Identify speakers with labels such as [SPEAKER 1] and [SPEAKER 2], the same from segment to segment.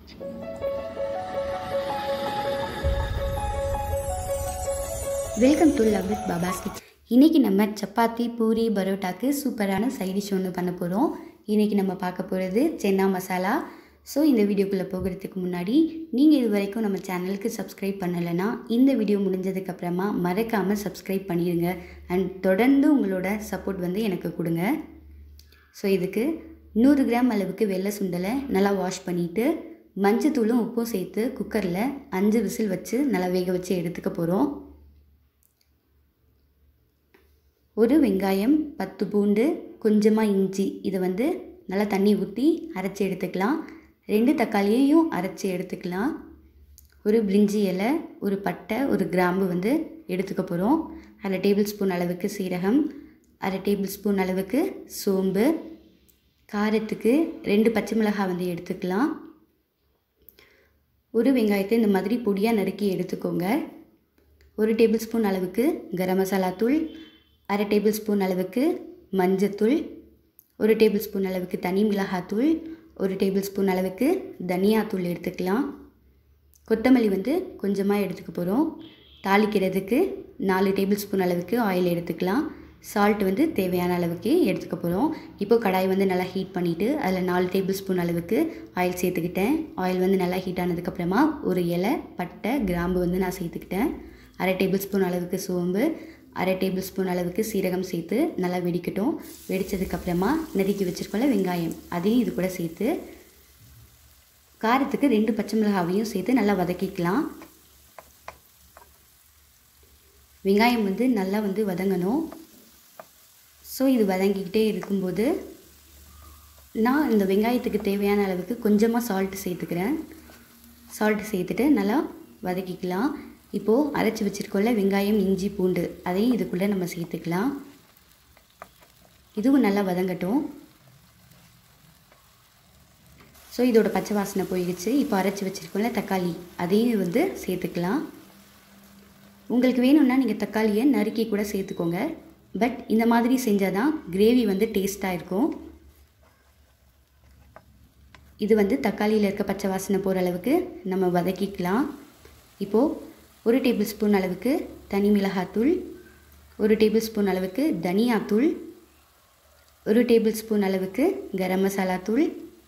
[SPEAKER 1] welcome to love with Baba's kitchen இன்றைக்கி நம்ம சப்பாத்தி பூரி பரோட்டாக்கு சூப்பரான சைட் டிஷ் ஒன்று பண்ண போகிறோம் இன்றைக்கி நம்ம பார்க்க போகிறது சென்னா மசாலா ஸோ இந்த வீடியோக்குள்ளே போகிறதுக்கு முன்னாடி நீங்கள் இது வரைக்கும் நம்ம சேனலுக்கு சப்ஸ்கிரைப் பண்ணலைன்னா இந்த வீடியோ முடிஞ்சதுக்கப்புறமா மறக்காமல் சப்ஸ்கிரைப் பண்ணிடுங்க அண்ட் தொடர்ந்து உங்களோட சப்போர்ட் வந்து எனக்கு கொடுங்க ஸோ இதுக்கு நூறு கிராம் அளவுக்கு வெள்ளை சுண்டலை நல்லா வாஷ் பண்ணிவிட்டு மஞ்சத்தூளும் உப்பும் சேர்த்து குக்கரில் அஞ்சு விசில் வச்சு நல்லா வேக வச்சு எடுத்துக்க போகிறோம் ஒரு வெங்காயம் பத்து பூண்டு கொஞ்சமாக இஞ்சி இதை வந்து நல்லா தண்ணி ஊற்றி அரைச்சி எடுத்துக்கலாம் ரெண்டு தக்காளியையும் அரைச்சி எடுத்துக்கலாம் ஒரு பிரிஞ்சி இலை ஒரு பட்டை ஒரு கிராம்பு வந்து எடுத்துக்க போகிறோம் அரை டேபிள் ஸ்பூன் அளவுக்கு சீரகம் அரை டேபிள் ஸ்பூன் அளவுக்கு சோம்பு காரத்துக்கு ரெண்டு பச்சை மிளகாய் வந்து எடுத்துக்கலாம் ஒரு வெங்காயத்தை இந்த மாதிரி பொடியாக நறுக்கி எடுத்துக்கோங்க ஒரு டேபிள் ஸ்பூன் அளவுக்கு கரம் மசாலா தூள் அரை டேபிள் ஸ்பூன் அளவுக்கு மஞ்சத்தூள் ஒரு டேபிள் ஸ்பூன் அளவுக்கு தனி மிளகாத்தூள் ஒரு டேபிள் ஸ்பூன் அளவுக்கு தனியாத்தூள் எடுத்துக்கலாம் கொத்தமல்லி வந்து கொஞ்சமாக எடுத்துக்க போகிறோம் தாளிக்கிறதுக்கு நாலு டேபிள் ஸ்பூன் அளவுக்கு ஆயில் எடுத்துக்கலாம் சால்ட் வந்து தேவையான அளவுக்கு எடுத்துக்க போகிறோம் இப்போது கடாய் வந்து நல்லா ஹீட் பண்ணிவிட்டு அதில் நாலு டேபிள் ஸ்பூன் அளவுக்கு ஆயில் சேர்த்துக்கிட்டேன் ஆயில் வந்து நல்லா ஹீட் ஆனதுக்கப்புறமா ஒரு இலை பட்டை கிராம்பு வந்து நான் சேர்த்துக்கிட்டேன் அரை டேபிள் ஸ்பூன் அளவுக்கு சோம்பு அரை டேபிள் ஸ்பூன் அளவுக்கு சீரகம் சேர்த்து நல்லா வெடிக்கட்டும் வெடித்ததுக்கப்புறமா நறுக்கி வச்சுருக்கோம்ல வெங்காயம் அதையும் இது கூட சேர்த்து காரத்துக்கு ரெண்டு பச்சை மிளகாவையும் சேர்த்து நல்லா வதக்கிக்கலாம் வெங்காயம் வந்து நல்லா வந்து வதங்கணும் ஸோ இது வதங்கிக்கிட்டே இருக்கும்போது நான் இந்த வெங்காயத்துக்கு தேவையான அளவுக்கு கொஞ்சமாக சால்ட்டு சேர்த்துக்கிறேன் சால்ட்டு சேர்த்துட்டு நல்லா வதக்கிக்கலாம் இப்போது அரைச்சி வச்சுருக்கோம்ல வெங்காயம் இஞ்சி பூண்டு அதையும் இதுக்குள்ளே நம்ம சேர்த்துக்கலாம் இதுவும் நல்லா வதங்கட்டும் ஸோ இதோட பச்சை வாசனை போயிடுச்சு இப்போ அரைச்சி வச்சுருக்கோம்ல தக்காளி அதையும் வந்து சேர்த்துக்கலாம் உங்களுக்கு வேணும்னா நீங்கள் தக்காளியை நறுக்கி கூட சேர்த்துக்கோங்க பட் இந்த மாதிரி செஞ்சால் தான் கிரேவி வந்து டேஸ்ட்டாக இருக்கும் இது வந்து தக்காளியில் இருக்க பச்சை வாசனை போகிற அளவுக்கு நம்ம வதக்கிக்கலாம் இப்போது ஒரு டேபிள் ஸ்பூன் அளவுக்கு தனி மிளகாத்தூள் ஒரு டேபிள் ஸ்பூன் அளவுக்கு தனியாத்தூள் ஒரு டேபிள் ஸ்பூன் அளவுக்கு கரம் மசாலா தூள்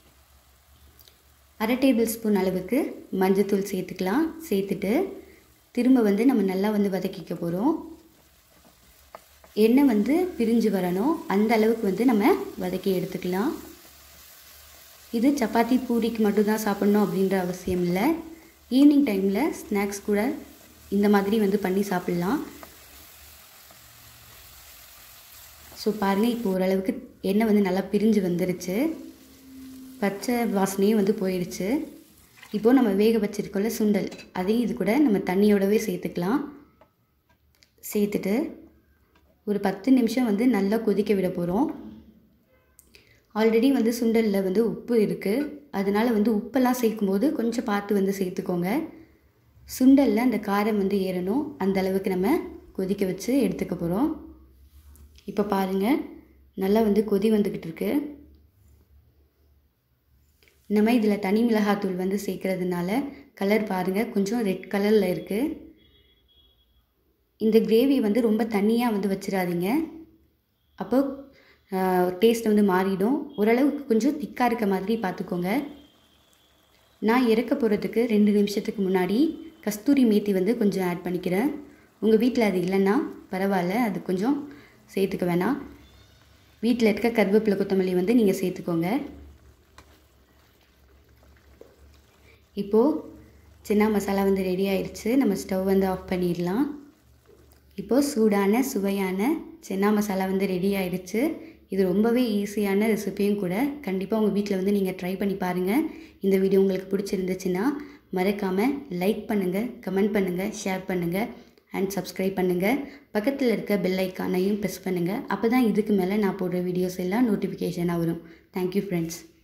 [SPEAKER 1] அரை டேபிள் ஸ்பூன் அளவுக்கு மஞ்சத்தூள் சேர்த்துக்கலாம் சேர்த்துட்டு திரும்ப வந்து நம்ம நல்லா வந்து வதக்கிக்க போகிறோம் எண்ணெய் வந்து பிரிஞ்சு வரணும் அந்த அளவுக்கு வந்து நம்ம வதக்கி எடுத்துக்கலாம் இது சப்பாத்தி பூரிக்கு மட்டும்தான் சாப்பிட்ணும் அப்படின்ற அவசியம் இல்லை ஈவினிங் டைமில் ஸ்நாக்ஸ் கூட இந்த மாதிரி வந்து பண்ணி சாப்பிட்லாம் ஸோ பாருங்கள் இப்போ ஓரளவுக்கு எண்ணெய் வந்து நல்லா பிரிஞ்சு வந்துருச்சு பச்சை வாசனையும் வந்து போயிடுச்சு இப்போது நம்ம வேக வச்சுருக்கோம்ல சுண்டல் அதையும் இது கூட நம்ம தண்ணியோடவே சேர்த்துக்கலாம் சேர்த்துட்டு ஒரு பத்து நிமிஷம் வந்து நல்லா கொதிக்க விட போகிறோம் ஆல்ரெடி வந்து சுண்டலில் வந்து உப்பு இருக்குது அதனால் வந்து உப்பெல்லாம் சேர்க்கும்போது கொஞ்சம் பார்த்து வந்து சேர்த்துக்கோங்க சுண்டலில் அந்த காரம் வந்து ஏறணும் அந்த அளவுக்கு நம்ம கொதிக்க வச்சு எடுத்துக்க போகிறோம் இப்போ பாருங்கள் நல்லா வந்து கொதி வந்துக்கிட்டு இருக்கு நம்ம இதில் தனி மிளகாத்தூள் வந்து சேர்க்குறதுனால கலர் பாருங்கள் கொஞ்சம் ரெட் கலரில் இருக்குது இந்த கிரேவி வந்து ரொம்ப தண்ணியாக வந்து வச்சிடாதீங்க அப்போ டேஸ்ட் வந்து மாறிடும் ஓரளவுக்கு கொஞ்சம் திக்காக இருக்க மாதிரி பார்த்துக்கோங்க நான் இறக்க போகிறதுக்கு ரெண்டு நிமிஷத்துக்கு முன்னாடி கஸ்தூரி மேத்தி வந்து கொஞ்சம் ஆட் பண்ணிக்கிறேன் உங்கள் வீட்டில் அது இல்லைன்னா பரவாயில்ல அது கொஞ்சம் சேர்த்துக்க வேணாம் வீட்டில் இருக்க கருவேப்பிலை கொத்தமல்லி வந்து நீங்கள் சேர்த்துக்கோங்க இப்போது சின்ன மசாலா வந்து ரெடி ஆயிடுச்சு நம்ம ஸ்டவ் வந்து ஆஃப் பண்ணிடலாம் இப்போது சூடான சுவையான சென்னா மசாலா வந்து ரெடி ஆயிடுச்சு இது ரொம்பவே ஈஸியான ரெசிபியும் கூட கண்டிப்பாக உங்கள் வீட்டில் வந்து நீங்கள் ட்ரை பண்ணி பாருங்கள் இந்த வீடியோ உங்களுக்கு பிடிச்சிருந்துச்சுன்னா மறக்காமல் லைக் பண்ணுங்கள் கமெண்ட் பண்ணுங்கள் ஷேர் பண்ணுங்கள் அண்ட் சப்ஸ்கிரைப் பண்ணுங்கள் பக்கத்தில் இருக்க பெல் ஐக்கானையும் ப்ரெஸ் பண்ணுங்கள் அப்போ தான் இதுக்கு மேலே நான் போடுற வீடியோஸ் எல்லாம் நோட்டிஃபிகேஷனாக வரும் தேங்க்யூ ஃப்ரெண்ட்ஸ்